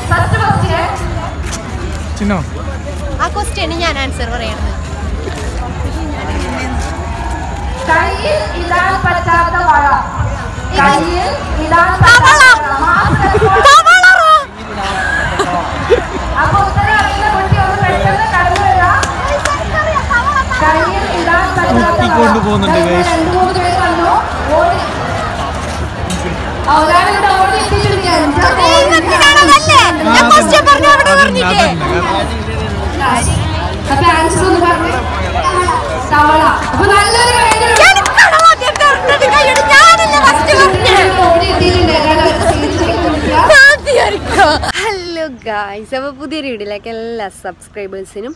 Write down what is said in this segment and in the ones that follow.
First question ചിന്നോ ആ question ഞാൻ answer പറയണത് കയ്യിൽ ഇടാൻ പറ്റാത്ത വള കയ്യിൽ ഇടാൻ പറ്റാത്ത വള അപ്പൊ ഉത്തരം അറിയുന്ന കുട്ടി ഒന്ന് പെട്ടെന്ന് കടന്നു വരാം കയ്യിൽ ഇടാൻ പറ്റാത്ത നോക്കിക്കൊണ്ട് പോകുന്നുണ്ട് വള. guys. രണ്ട് മൂന്ന് പേര് വന്നു ഓടി ആ, ഒരാളിവിടെ ഓടി എത്തിച്ചിരിക്കുകയാണ് ഞാൻ ക്വസ്റ്റ്യൻ പറഞ്ഞു അവിടെ പറഞ്ഞിട്ടേ അപ്പൊ ആൻസർ ഒന്ന് പറഞ്ഞു തവള അപ്പൊ നല്ലൊരു കൈയ്യടി എനിക്കാണോ ആദ്യം തുറന്നത് കൈയ്യടി? ഞാനല്ലേ first പറഞ്ഞേ. ഓടി എത്തിയിട്ടുണ്ട് എല്ലാവരും സ്വീകരിച്ച് കഴിക്കുക. ഹലോ ഗായ്സ് അപ്പോൾ പുതിയൊരു വീഡിയോയിലേക്ക് എല്ലാ സബ്സ്ക്രൈബേഴ്സിനും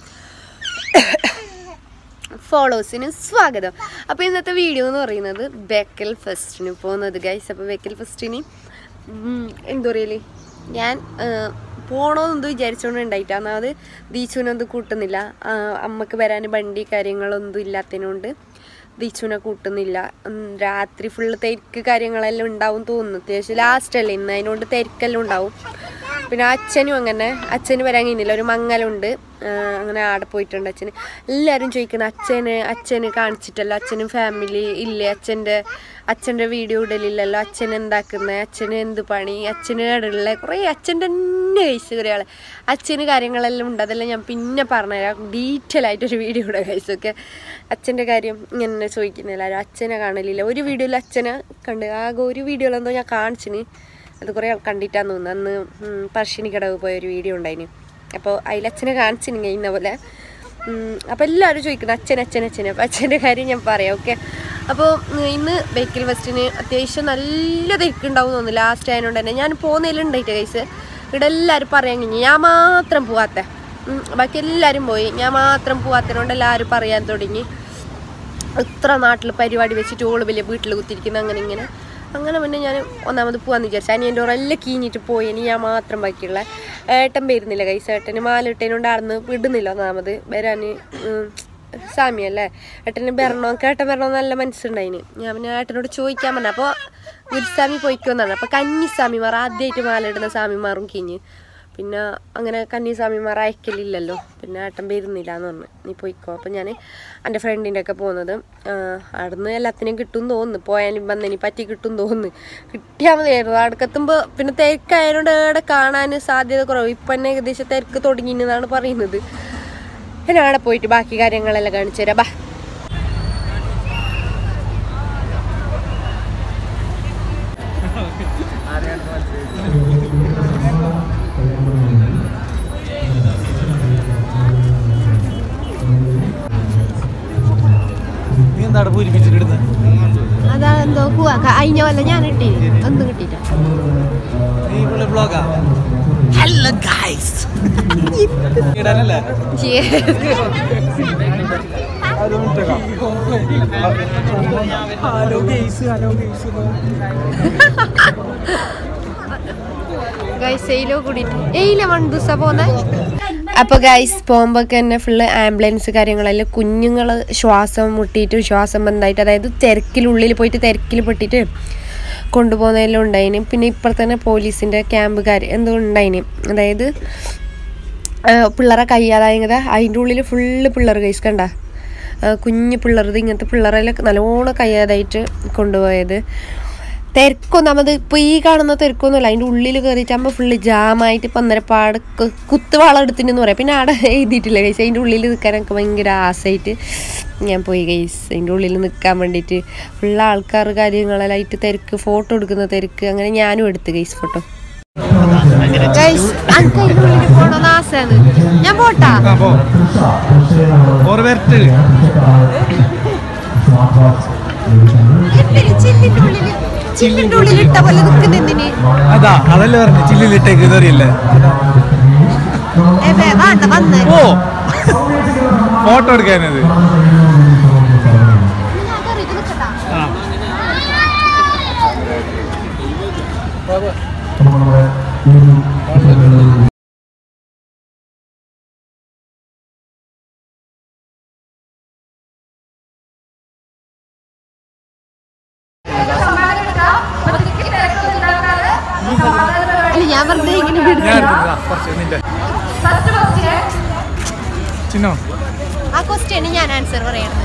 ഫോളോവേഴ്സിനും സ്വാഗതം അപ്പോൾ ഇന്നത്തെ വീഡിയോ എന്ന് പറയുന്നത് ബേക്കൽ ഫെസ്റ്റിന് പോകുന്നത് ഗൈസ് അപ്പോൾ ബേക്കൽ ഫെസ്റ്റിന് എന്താ പറയല് ഞാൻ പോകണമെന്ന് വിചാരിച്ചുകൊണ്ട് ഉണ്ടായിട്ട് ഒന്നാമത് ദീച്ചുവിനൊന്നും കൂട്ടുന്നില്ല ആ, അമ്മക്ക് വരാൻ വണ്ടി കാര്യങ്ങളൊന്നും ഇല്ലാത്തതിനോണ്ട് ദീച്ചുവിനെ കൂട്ടുന്നില്ല ഉം, രാത്രി ഫുള്ള് തിരക്ക് കാര്യങ്ങളെല്ലാം ഉണ്ടാവും തോന്നുന്നു അത്യാവശ്യം ലാസ്റ്റ് അല്ലേ ഇന്ന് അതിനോണ്ട് തിരക്കെല്ലാം ഉണ്ടാവും പിന്നെ അച്ഛനും അങ്ങനെ അച്ഛന് വരാൻ കഴിഞ്ഞില്ല ഒരു മങ്ങലുണ്ട് ആ, അങ്ങനെ ആടെ പോയിട്ടുണ്ട് അച്ഛന് എല്ലാവരും ചോദിക്കുന്നത് അച്ഛന് അച്ഛന് കാണിച്ചിട്ടല്ലോ അച്ഛനും ഫാമിലി ഇല്ലേ അച്ഛൻ്റെ അച്ഛൻ്റെ വീഡിയോ ഇടലില്ലല്ലോ അച്ഛൻ എന്താക്കുന്നത് അച്ഛന് എന്ത് പണി അച്ഛന് ഇടലുള്ള കുറേ അച്ഛൻ്റെ തന്നെ കഴിച്ചു കുറേ ആളെ അച്ഛന് കാര്യങ്ങളെല്ലാം ഉണ്ട് അതെല്ലാം ഞാൻ പിന്നെ പറഞ്ഞുതരാം ഡീറ്റെയിൽ ആയിട്ടൊരു വീഡിയോ ഇവിടെ കഴിച്ചൊക്കെ അച്ഛൻ്റെ കാര്യം ഇങ്ങനെ ചോദിക്കുന്നില്ല ആരും അച്ഛനെ കാണലില്ല ഒരു വീഡിയോയിൽ അച്ഛനെ കണ്ട് ആകെ ഒരു വീഡിയോയിലെന്തോ ഞാൻ കാണിച്ചിന് അത് കുറേ ആൾ കണ്ടിട്ടാന്ന് തോന്നുന്നു അന്ന് ഉം, പറശ്ശിനി കടവ് പോയ ഒരു വീഡിയോ ഉണ്ടായിന് അപ്പോൾ അതിൽ അച്ഛനെ കാണിച്ചിന് ഇന്ന പോലെ അപ്പോൾ എല്ലാവരും ചോദിക്കുന്നു അച്ഛൻ അച്ഛൻ അച്ഛൻ അപ്പോൾ അച്ഛൻ്റെ കാര്യം ഞാൻ പറയാം ഓക്കെ അപ്പോൾ ഇന്ന് ബേക്കൽ ഫെസ്റ്റിന് അത്യാവശ്യം നല്ല തിരക്കുണ്ടാവും തോന്നുന്നു ലാസ്റ്റ് ആയതുകൊണ്ട് തന്നെ ഞാൻ പോകുന്നതിലുണ്ടായിട്ട് കൈസ് ഇവിടെ എല്ലാവരും പറയാൻ കഴിഞ്ഞു ഞാൻ മാത്രം പോവാത്ത ഉം, ബാക്കി എല്ലാവരും പോയി ഞാൻ മാത്രം പോവാത്തതുകൊണ്ട് എല്ലാവരും പറയാൻ തുടങ്ങി ഇത്ര നാട്ടിൽ പരിപാടി വെച്ചിട്ട് ഓള് വലിയ വീട്ടിൽ കുത്തിരിക്കുന്ന അങ്ങനെ ഇങ്ങനെ അങ്ങനെ പിന്നെ ഞാൻ ഒന്നാമത് പോകാന്ന് വിചാരിച്ചു അനിയൻ്റെ ഓറെല്ലാം കീഞ്ഞിട്ട് പോയി ഇനി ഞാൻ മാത്രം ബാക്കിയുള്ള ഏട്ടൻ വരുന്നില്ല കൈസ ഏട്ടന് മാലിട്ടേനോണ്ട് ആടുന്ന് വിടുന്നില്ല ഒന്നാമത് വരാൻ സാമിയല്ലേ ഏട്ടന് വരണോ ഏട്ടൻ വരണോ നല്ല മനസ്സുണ്ടായിന് ഞാൻ പിന്നെ ഏട്ടനോട് ചോദിക്കാൻ പറഞ്ഞു അപ്പോൾ ഗുരുസ്വാമി പോയിക്കോന്നാണ് അപ്പോൾ കന്നിസ്വാമിമാർ ആദ്യമായിട്ട് മാലിടുന്ന സ്വാമിമാറും കീഞ്ഞ് പിന്നെ അങ്ങനെ കന്നിസ്വാമിമാർ അയക്കലില്ലല്ലോ പിന്നെ ഏട്ടൻ വരുന്നില്ല എന്ന് പറഞ്ഞു നീ പോയിക്കോ അപ്പം ഞാൻ എൻ്റെ ഫ്രണ്ടിൻ്റെ ഒക്കെ പോകുന്നത് അവിടുന്ന് എല്ലാത്തിനെയും കിട്ടും തോന്നുന്നു പോയാലും വന്നതിന് പറ്റി കിട്ടും തോന്നുന്നു കിട്ടിയാൽ മതിയായിരുന്നു അടുക്കെത്തുമ്പോൾ പിന്നെ തിരക്കായതുകൊണ്ട് ഏടെ കാണാൻ സാധ്യത കുറവ് ഇപ്പം തന്നെ ഏകദേശം തിരക്ക് തുടങ്ങിയെന്നാണ് പറയുന്നത് ഞാൻ അവിടെ പോയിട്ട് ബാക്കി കാര്യങ്ങളെല്ലാം കാണിച്ചു തരാം ബാ നീ എന്താ അവിടെ പൂരിപ്പിച്ചിട്ട് ഇടുന്നത് അതാ എന്തോ പോവാ കഴിഞ്ഞ പോലെ ഞാൻ കിട്ടി ഒന്നും കിട്ടിയില്ല നീ ഇവിടെ ബ്ലോഗാ ഹലോ ഗൈസ് ഇടാനല്ലേ hello guys hello guys guys എയിലോ കൂടിയിട്ട് എയിലെ വൺ ദിവസം പോന്നെ അപ്പൊ ഗൈസ് പോകുമ്പോഴൊക്കെ തന്നെ ഫുള്ള് ആംബുലൻസ് കാര്യങ്ങളെല്ലാം കുഞ്ഞുങ്ങൾ ശ്വാസം മുട്ടിയിട്ട് ശ്വാസം ബന്ധമായിട്ട് അതായത് തിരക്കിലുള്ളിൽ പോയിട്ട് തിരക്കിൽ പെട്ടിട്ട് കൊണ്ടുപോകുന്നതെല്ലാം ഉണ്ടായിന് പിന്നെ ഇപ്പോൾ തന്നെ പോലീസിൻ്റെ ക്യാമ്പുകാർ എന്തോ ഉണ്ടായിന് അതായത് ആ, പിള്ളേരെ കയ്യാതായത് അതിൻ്റെ ഉള്ളിൽ ഫുള്ള് പിള്ളേർ കൈസ് കണ്ട കുഞ്ഞു പിള്ളേർ ഇങ്ങനത്തെ പിള്ളേരെല്ലാം നല്ലോണം കയ്യാതായിട്ട് കൊണ്ടുപോയത് തിരക്കൊന്നാമത് ഇപ്പോൾ ഈ കാണുന്ന തിരക്കൊന്നുമില്ല അതിൻ്റെ ഉള്ളിൽ കയറിയിട്ടാകുമ്പോൾ ഫുള്ള് ജാമായിട്ട് ഇപ്പം അന്നേരം പാട് കു- കുത്തുവാളം എടുത്തിട്ടെന്ന് പറയാം പിന്നെ അവിടെ എഴുതിയിട്ടില്ല കൈസ് അതിൻ്റെ ഉള്ളിൽ നിൽക്കാൻ എനിക്ക് ഭയങ്കര ആസയായിട്ട് ഞാൻ പോയി കൈസ് അതിൻ്റെ ഉള്ളിൽ നിൽക്കാൻ വേണ്ടിയിട്ട് ഫുള്ള് ആൾക്കാർ കാര്യങ്ങളെല്ലായിട്ട് തിരക്ക് ഫോട്ടോ എടുക്കുന്ന തിരക്ക് അങ്ങനെ ഞാനും എടുത്ത് കൈസ് ഫോട്ടോ ഗൈസ് അനക്ക് അതിൻ്റെ ഉള്ളിൽ പോകണമെന്ന് ആസയാണ് ഞാൻ പോട്ടാ ആ പോ ഓറ് വരട്ട് എന്തിന് ചില്ലിന്റെ ഉള്ളില് ചില്ലിന്റെ ഉള്ളിൽ ഇട്ട പോലെ നിൽക്കുന്നെന്തിന് അതാ അതല്ലേ പറഞ്ഞു ചില്ലിലിട്ടേക്ക് ഇതറിയില്ലേ ഏ വേ, വേണ്ട വന്ന് ഓ ഫോട്ടോ എടുക്കാനത് ആ സമ്മാനം എടുക്കാം. അപ്പൊ തിരക്കൊന്നും ഉണ്ടാക്കാതെ സമാധാനപരമായിട്ട് അല്ല ഞാൻ വെറുതെ ഇങ്ങനെ വിടുന്നു ഞാൻ എടുത്തിട്ടാ കുറച്ച് നിന്റെ ഫസ്റ്റ് ക്വസ്റ്റ്യൻ ചിന്നോ ആ ക്വസ്റ്റ്യന് ഞാൻ ആൻസർ പറയണത്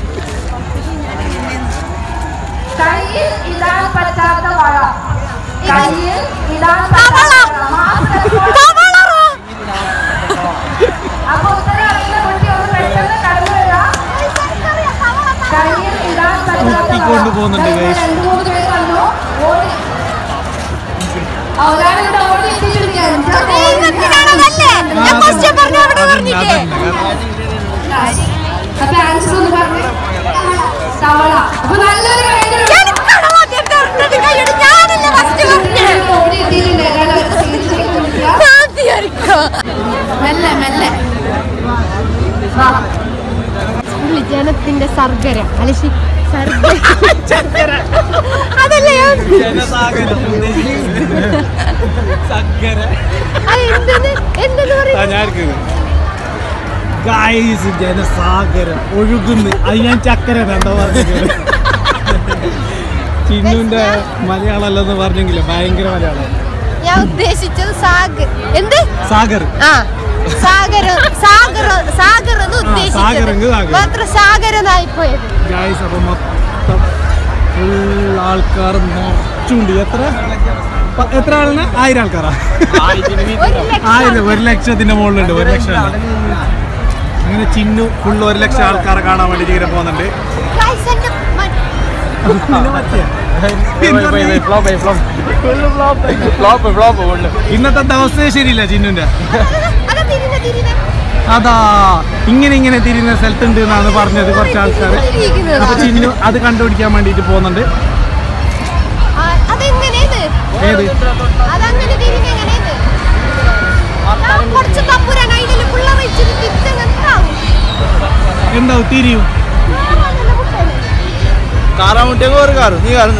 കയ്യിൽ ഇടാൻ പറ്റാത്ത വള കയ്യിൽ ഇടാൻ പറ്റാത്ത വള. അപ്പൊ ഉത്തരം അറിയുന്ന കുട്ടി ഒന്ന് പെട്ടെന്ന് കടന്നു വരാം കയ്യിൽ ഇടാൻ പറ്റാത്ത പൊക്കിക്കൊണ്ട് പോകുന്നുണ്ട് വള. guys. രണ്ട് മൂന്ന് പേര് വന്നു ഓടി ആ, ഒരാളിവിടെ ഓടി എത്തിച്ചിരിക്കുകയാണ്. ഞാൻ ക്വസ്റ്റ്യൻ പറഞ്ഞു അവിടെ അതന്നെ പറഞ്ഞില്ലേ അതന്നെ അപ്പൊ ആൻസർ ഒന്ന് പറഞ്ഞു തവള അപ്പൊ നല്ലൊരു കൈയ്യടി. എനിക്കാണോ ആദ്യം തരുന്നത് കൈയ്യടി? ഞാനല്ലേ first പറഞ്ഞേ? ഓടി എത്തിയിട്ടുണ്ട് ഏതാണ്ട് അവരുടെ സീറ്റിലേക്ക് വിളിക്കുക. ഞാൻ വിചാരിക്കാം. മെല്ലെ മെല്ലെ വാ. ജനത്തിന്റെ സർഗര അല്ല ശി സർഗര അതല്ലേ ഞാൻ ജനസാഗരം സക്കര അത് എന്തെന്ന് എന്തെന്ന് ആ പറയും ഞാൻ ഗായ്സ് ജനസാഗരം ഒഴുകുന്നു അത് ഞാൻ ചക്കര എന്താ പറഞ്ഞത് ചിന്നുവിന്റെ മലയാളം അല്ലെന്ന് പറഞ്ഞെങ്കിലേ ഭയങ്കര മലയാളം ഞാൻ ഉദ്ദേശിച്ചത് സാഗർ എന്ത് സാഗർ ആ സാഗര സാഗർ സാഗർ എന്ന് സാഗരെങ്ക് ഉദ്ദേശിച്ചത് സാഗർ. മാത്രം സാഗരനായി പോയത് ഗായ്സ് അപ്പൊ മൊത്തം ഫുൾ ആൾക്കാർ നിറച്ചുണ്ട് എത്ര പ- എത്ര ആളിന് ആയിരം ആൾക്കാരാ ഒരു ലക്ഷം ആയിരം ഒരു ലക്ഷത്തിന്റെ മുകളിലുണ്ട് ഒരു ലക്ഷം അങ്ങനെ ചിന്നു ഫുൾ ഒരു ലക്ഷം ആൾക്കാരെ കാണാൻ വേണ്ടി ഇങ്ങനെ പോകുന്നുണ്ട് Guys, എന്റെ മ- നിന്നെ പറ്റിയ? ഇന്നത്തെ ദിവസമേ ശരിയില്ല ചിന്നുന്റെ അതാ തിരിഞ്ഞെ, തിരിഞ്ഞെ. അതാ ഇങ്ങനെ ഇങ്ങനെ തിരിയുന്ന സ്ഥലത്തുണ്ട് എന്നാണ് പറഞ്ഞത് കുറച്ച് ആൾക്കാർ ഇരിക്കുന്നതാ. അപ്പൊ ചിന്നു അത് കണ്ടുപിടിക്കാൻ വേണ്ടിട്ട് പോകുന്നുണ്ട് ആ, അതെങ്ങനെയത് ഏത് അതങ്ങനെ തിരിഞ്ഞ് എങ്ങനെയത് ഞാൻ കുറച്ച് തമ്പുരാൻ അതിൽ പുള്ള വെച്ചിട്ട് തിരിച്ചെങ്ങനെയാവും എന്താവും തിരിയും കാറാമുട്ടിയൊക്കെ ഒരു കാറ് നീ കാറുന്നു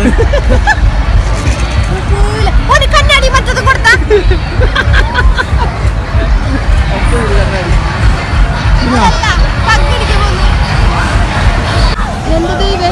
ഒരു കണ്ണാടി മറ്റത് കൊടുത്ത എന്ത് ദൈവം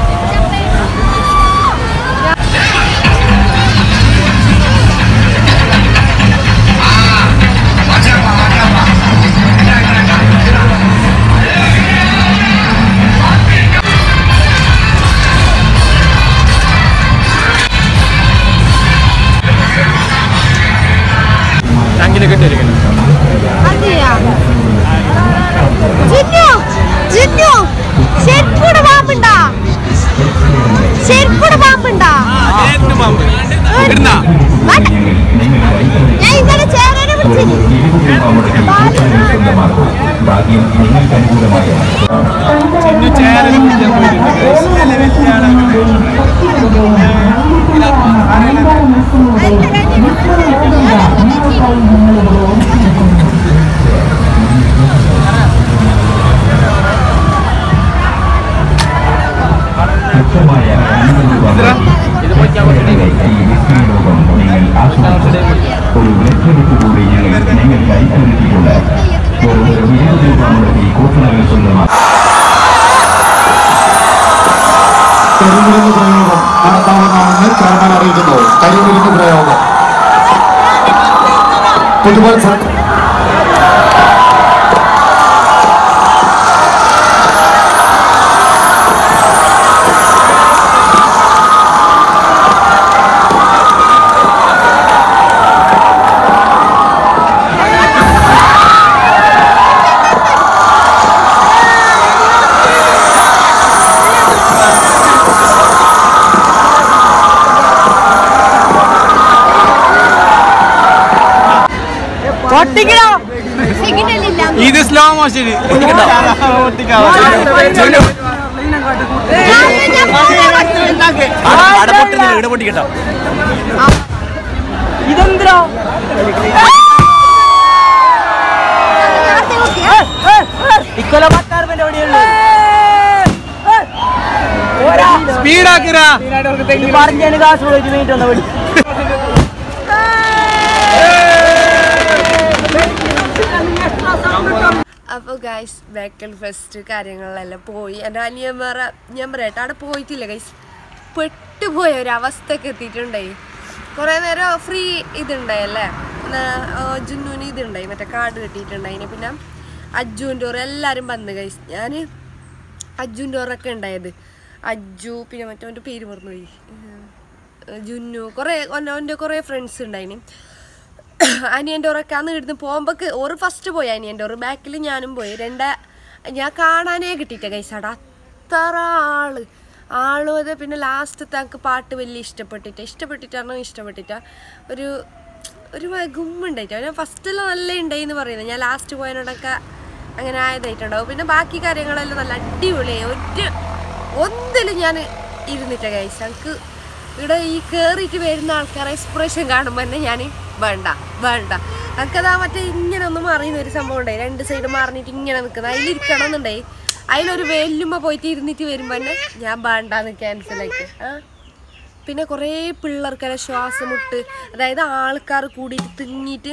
ടാങ്കിലൊക്കെ ഇട്ടിരിക്കുന്നു അതെയാ ജിന്നു ജിന്നു ശരിക്കൂടെ പാമ്പുണ്ടാ ശരിക്കൂടെ പാമ്പുണ്ടാ വേണ്ട. ഞാൻ ഇന്നലെ ചേരനെ വിളിച്ചിരുന്നു ചിന്നു ചേരനെ പിടിക്കാൻ പോയിട്ടുണ്ട് ഇത് ഒരു ലക്ഷമെടുപ്പ് കൂടി ഞങ്ങൾ ഞങ്ങൾക്കായി ഒരുക്കിയിട്ടുണ്ട് വെറും ഇരുപത് രൂപ മുടക്കി കൂട്ടണകൾ സ്വന്തമാക്കി കരിമിരുന്ന് പ്രയോഗം നടത്താവുന്നതാണെന്ന് ചെയർമാൻ അറിയിക്കുന്നു കരിമിരുന്ന് പ്രയോഗം പുതുമത്സരം സിഗ്നലില്ല ഇത് സ്ലോ മോഷൻ ഇവിടെ പൊട്ടിക്കട്ടോ സ്പീഡാക്കിരാ അപ്പോൾ ഗൈസ് ബേക്കൽ ഫെസ്റ്റ് കാര്യങ്ങളിലെല്ലാം പോയി എൻ്റെ അനിയന്മാരെ ഞാൻ പറയട്ടെ അവിടെ പോയിട്ടില്ല ഗൈസ് പെട്ടുപോയ ഒരവസ്ഥയൊക്കെ എത്തിയിട്ടുണ്ടായി കുറേ നേരം ഫ്രീ ഇതുണ്ടായല്ലേ ജുന്നുവിന് ഇതുണ്ടായി മറ്റേ കാർഡ് കിട്ടിയിട്ടുണ്ടായിന് പിന്നെ അജ്ജുവിൻ്റെ ഓറ് എല്ലാവരും വന്ന് കഴിച്ച് ഞാൻ അജ്ജുവിൻ്റെ ഓറൊക്കെ ഉണ്ടായത് അജ്ജു പിന്നെ മറ്റവൻ്റെ പേര് മറന്നുപോയി ഏഹ് ജുന്നു കുറേ അവൻ്റെ കുറേ ഫ്രണ്ട്സ് ഉണ്ടായിന് അനിയൻ്റെ ഓറൊക്കെ അന്ന് ഇവിടുന്ന് പോകുമ്പോൾ ഓറ് ഫസ്റ്റ് പോയി അനിയൻ്റെ ഓറ് ബാക്കിൽ ഞാനും പോയി രണ്ടാ ഞാൻ കാണാനേ കിട്ടിയിട്ട കൈസാട അത്ര ആള് ആളും അത് പിന്നെ ലാസ്റ്റ് തക്ക് പാട്ട് വലിയ ഇഷ്ടപ്പെട്ടിട്ട് ഇഷ്ടപ്പെട്ടിട്ടാണോ ഇഷ്ടപ്പെട്ടിട്ട ഒരു ഒരു ഗുമ്മുണ്ടായിട്ട് ഞാൻ ഫസ്റ്റിൽ നല്ല ഉണ്ടായി എന്ന് പറയുന്നത് ഞാൻ ലാസ്റ്റ് പോയതിനോടൊക്കെ അങ്ങനെ ആയതായിട്ടുണ്ടാവും പിന്നെ ബാക്കി കാര്യങ്ങളെല്ലാം നല്ല അടിപൊളിയായി ഒരു ഒന്നിലും ഞാൻ ഇരുന്നിട്ട കൈസ് എനിക്ക് ഇവിടെ ഈ കയറിയിട്ട് വരുന്ന ആൾക്കാരെ എക്സ്പ്രഷൻ കാണുമ്പോൾ തന്നെ ഞാൻ വേണ്ട വേണ്ട എനിക്കതാ മറ്റേ ഇങ്ങനെ ഒന്ന് മറിയുന്ന ഒരു സംഭവം ഉണ്ടായി രണ്ട് സൈഡ് മറിഞ്ഞിട്ട് ഇങ്ങനെ നിൽക്കുന്നത് അതിലിരിക്കണം എന്നുണ്ടായി അതിലൊരു വെല്ലുമ്പോൾ പോയിട്ട് ഇരുന്നിട്ട് വരുമ്പോൾ തന്നെ ഞാൻ വേണ്ടാന്ന് ക്യാൻസലാക്കി ആ പിന്നെ കുറേ പിള്ളേർക്കെല്ലാം ശ്വാസം മുട്ട് അതായത് ആൾക്കാർ കൂടിയിട്ട് തിങ്ങിയിട്ട്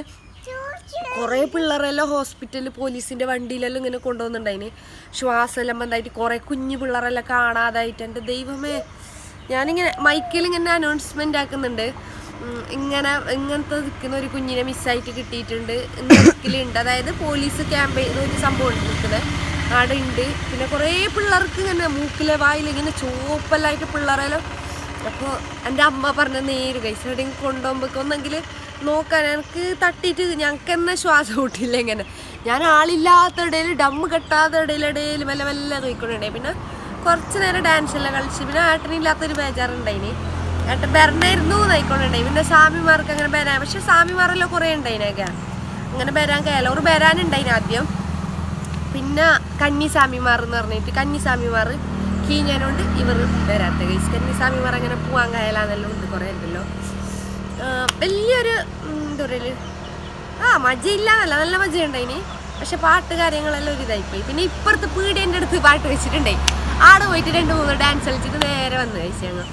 കുറേ പിള്ളേരെല്ലാം ഹോസ്പിറ്റലിൽ പോലീസിൻ്റെ വണ്ടിയിലെല്ലാം ഇങ്ങനെ കൊണ്ടുവന്നിട്ടുണ്ടായിന് ശ്വാസമെല്ലാം ബന്ധമായിട്ട് കുറേ കുഞ്ഞു പിള്ളേരെല്ലാം കാണാതായിട്ട് എൻ്റെ ദൈവമേ ഞാനിങ്ങനെ മൈക്കിൽ ഇങ്ങനെ അനൗൺസ്മെൻ്റ് ആക്കുന്നുണ്ട് ഉം, ഇങ്ങനെ ഇങ്ങനത്തെ നിൽക്കുന്ന ഒരു കുഞ്ഞിനെ മിസ്സായിട്ട് കിട്ടിയിട്ടുണ്ട് നിൽക്കലുണ്ട് അതായത് പോലീസ് ക്യാമ്പയിൻ ഒരു സംഭവം ഉണ്ട് നിൽക്കുന്നത് അവിടെ ഉണ്ട് പിന്നെ കുറേ പിള്ളേർക്ക് ഇങ്ങനെ മൂക്കിലെ വായിൽ ഇങ്ങനെ ചുവപ്പെല്ലായിട്ട് പിള്ളേരെല്ലാം അപ്പോൾ എൻ്റെ അമ്മ പറഞ്ഞ നേര് കൈസ് എവിടെയെങ്കിലും കൊണ്ടുപോകുമ്പോൾ ഒന്നെങ്കിൽ നോക്കാൻ എനിക്ക് തട്ടിയിട്ട് ഞങ്ങൾക്ക് തന്നെ ശ്വാസം മുട്ടില്ല ഇങ്ങനെ ഞാൻ ആളില്ലാത്ത ഇടയിൽ ഡമ്മ് കെട്ടാത്ത ഇടയിൽ ഇടയിൽ മെല്ലെ മെല്ലെ നോക്കിക്കൊണ്ടേ പിന്നെ കുറച്ച് നേരം ഡാൻസ് എല്ലാം കളിച്ച് പിന്നെ ഏട്ടനില്ലാത്തൊരു ബേജാറുണ്ടായിന് ഏട്ടൻ ബെരണായിരുന്നു നോയിക്കൊണ്ടേ പിന്നെ സ്വാമിമാർക്ക് അങ്ങനെ ബരാൻ പക്ഷെ സ്വാമിമാരെല്ലാം കുറേ ഉണ്ടായിനൊക്കെ അങ്ങനെ ബരാൻ കയല ഒരു ബരാനുണ്ടായിന് ആദ്യം പിന്നെ കന്നിസ്വാമിമാർ എന്ന് പറഞ്ഞിട്ട് കന്നിസ്വാമിമാർ കീഞ്ഞാനുണ്ട് ഇവർ വരാത്ത കൈസ് കന്നിസ്വാമിമാർ അങ്ങനെ പോവാൻ കയലാന്നെല്ലാം ഉണ്ട് കുറേ ഉണ്ടല്ലോ ആ, വലിയൊരു ഉം, എന്താ പറയല് ആ മജ ഇല്ലാന്നല്ല നല്ല മജ ഉണ്ടായിന് പക്ഷെ പാട്ട് കാര്യങ്ങളെല്ലാം ഒരു ഇതായിപ്പോയി പിന്നെ ഇപ്പുറത്ത് പീടിയൻ്റെ അടുത്ത് പാട്ട് വെച്ചിട്ടുണ്ടായി ആടെ പോയിട്ട് രണ്ട് മൂന്ന് ഡാൻസ് കളിച്ചിട്ട് നേരെ വന്ന് കഴിച്ചു ഞങ്ങൾ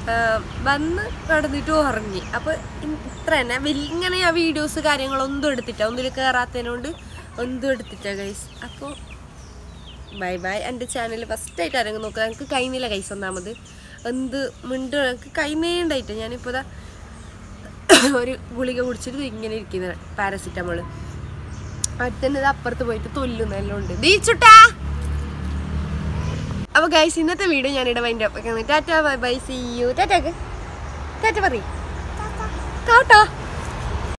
വന്ന് നടന്നിട്ട് ഉറങ്ങി അപ്പോൾ ഇത്ര തന്നെ വലിയ ഇങ്ങനെ ആ വീഡിയോസ് കാര്യങ്ങളൊന്നും എടുത്തിട്ട ഒന്നിൽ കയറാത്തതിനോണ്ട് ഒന്നും എടുത്തിട്ട ഗൈസ് അപ്പോൾ ബൈ ബൈ എൻ്റെ ചാനൽ ഫസ്റ്റായിട്ട് ആരെങ്കിലും നോക്കുക എനിക്ക് കൈന്നില്ല കൈസ് ഒന്നാമത് എന്ത് മിണ്ട് എനിക്ക് കൈന്നേ ഉണ്ടായിട്ട് ഞാനിപ്പോൾ ഇതാ ഒരു ഗുളിക കുടിച്ചിട്ട് ഇങ്ങനെ ഇരിക്കുന്ന പാരസിറ്റമോള് അടുത്തന്നെ ഇത് അപ്പുറത്ത് പോയിട്ട് തൊല്ലുന്നെല്ലാം ഉണ്ട് ദീച്ചുട്ടാ അപ്പൊ ഗൈസ് ഇന്നത്തെ വീഡിയോ ഞാനിവിടെ wind up tata bye bye see you tata tata പറയും ടാറ്റ